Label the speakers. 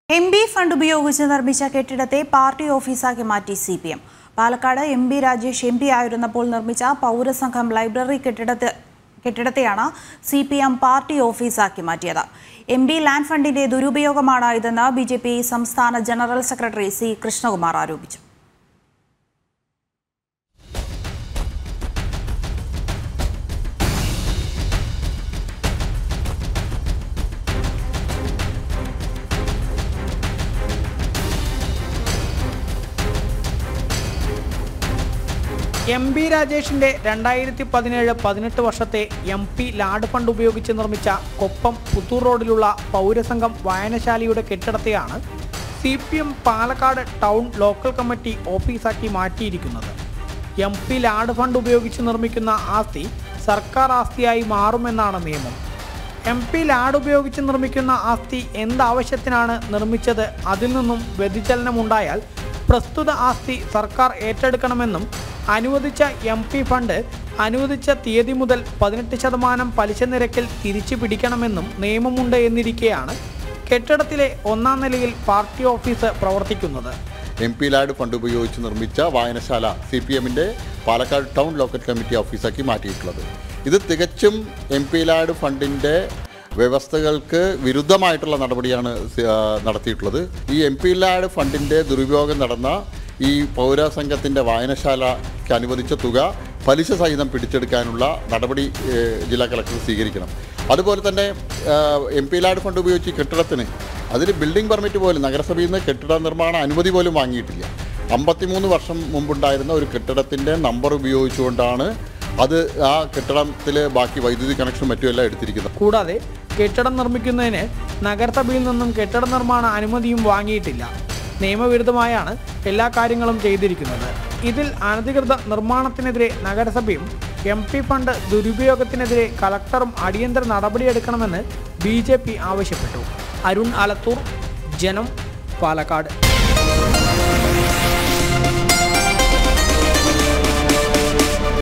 Speaker 1: M B fund ഉപയോഗിച്ച് നിർമ്മിച്ച കെട്ടിടത്തെ party ഓഫീസാക്കി മാറ്റി C P M Palakkad M B Rajesh M P ആയിരുന്നപ്പോൾ നിർമ്മിച്ച പൗരസംഘം ലൈബ്രറി കെട്ടിടത്തെ കെട്ടിടത്തെയാണ് സി പി എം പാർട്ടി ഓഫീസാക്കി മാറ്റിയത് എം ബി ലാൻഡ് ഫണ്ടിന്റെ ദുരുപയോഗമാണ് ഇതെന്ന് ബി ജെ പി സംസ്ഥാന ജനറൽ സെക്രട്ടറി സി കൃഷ്ണകുമാർ ആരോപിച്ചു
Speaker 2: എം ബി രാജേഷിന്റെ രണ്ടായിരത്തി പതിനേഴ് പതിനെട്ട് വർഷത്തെ എം പി ലാഡ് ഫണ്ട് ഉപയോഗിച്ച് നിർമ്മിച്ച കൊപ്പം പുത്തൂർ റോഡിലുള്ള പൗരസംഘം വായനശാലയുടെ കെട്ടിടത്തെയാണ് C P M Palakkad town local committee ഓഫീസാക്കി മാറ്റിയിരിക്കുന്നത് എം പി ലാഡ് ഫണ്ട് ഉപയോഗിച്ച് നിർമ്മിക്കുന്ന ആസ്തി സർക്കാർ ആസ്തിയായി മാറുമെന്നാണ് നിയമം എം പി ലാഡ് ഉപയോഗിച്ച് നിർമ്മിക്കുന്ന ആസ്തി എന്താവശ്യത്തിനാണ് നിർമ്മിച്ചത് അതിൽ നിന്നും വ്യതിചലനമുണ്ടായാൽ പ്രസ്തുത ആസ്തി സർക്കാർ ഏറ്റെടുക്കണമെന്നും അനുവദിച്ച എം പി ഫണ്ട് അനുവദിച്ച തീയതി മുതൽ പതിനെട്ട് ശതമാനം പലിശ നിരക്കിൽ തിരിച്ചു പിടിക്കണമെന്നും നിയമമുണ്ട് എന്നിരിക്കെയാണ് കെട്ടിടത്തിലെ ഒന്നാം നിലയിൽ പാർട്ടി ഓഫീസ് പ്രവർത്തിക്കുന്നത്
Speaker 3: എം പി ലാഡ് ഫണ്ട് ഉപയോഗിച്ച് നിർമ്മിച്ച വായനശാല സി പി എമ്മിൻ്റെ പാലക്കാട് ടൗൺ ലോക്കൽ കമ്മിറ്റി ഓഫീസാക്കി മാറ്റിയിട്ടുള്ളത് ഇത് തികച്ചും എം പി ലാഡ് ഫണ്ടിൻ്റെ വ്യവസ്ഥകൾക്ക് വിരുദ്ധമായിട്ടുള്ള നടപടിയാണ് സി- ആ, നടത്തിയിട്ടുള്ളത് ഈ എം പി ലാഡ് ഫണ്ടിൻ്റെ ദുരുപയോഗം നടന്ന ഈ പൗരസംഘത്തിൻ്റെ വായനശാലയ്ക്ക് അനുവദിച്ച തുക പലിശ സഹിതം പിടിച്ചെടുക്കാനുള്ള നടപടി ഏഹ്, ജില്ലാ കളക്ടർ സ്വീകരിക്കണം അതുപോലെ തന്നെ എം പി ലാഡ് ഫണ്ട് ഉപയോഗിച്ച് ഈ കെട്ടിടത്തിന് അതിന് ബിൽഡിംഗ് പെർമിറ്റ് പോലും നഗരസഭയിൽ നിന്ന് കെട്ടിട നിർമ്മാണ അനുമതി പോലും വാങ്ങിയിട്ടില്ല അമ്പത്തിമൂന്ന് വർഷം മുമ്പുണ്ടായിരുന്ന ഒരു കെട്ടിടത്തിൻ്റെ നമ്പർ ഉപയോഗിച്ചുകൊണ്ടാണ് അത് ആ കെട്ടിടത്തിൽ ബാക്കി വൈദ്യുതി കണക്ഷനും മറ്റുമെല്ലാം എടുത്തിരിക്കുന്നത്
Speaker 2: കൂടാതെ കെട്ടിടം നിർമ്മിക്കുന്നതിന് നഗരസഭയിൽ നിന്നും കെട്ടിട നിർമ്മാണ അനുമതിയും വാങ്ങിയിട്ടില്ല നിയമവിരുദ്ധമായാണ് എല്ലാ കാര്യങ്ങളും ചെയ്തിരിക്കുന്നത് ഇതിൽ അനധികൃത നിർമ്മാണത്തിനെതിരെ നഗരസഭയും എം പി ഫണ്ട് ദുരുപയോഗത്തിനെതിരെ കളക്ടറും അടിയന്തര നടപടിയെടുക്കണമെന്ന് ബി ജെ പി ആവശ്യപ്പെട്ടു അരുൺ ആലത്തൂർ ജനം പാലക്കാട്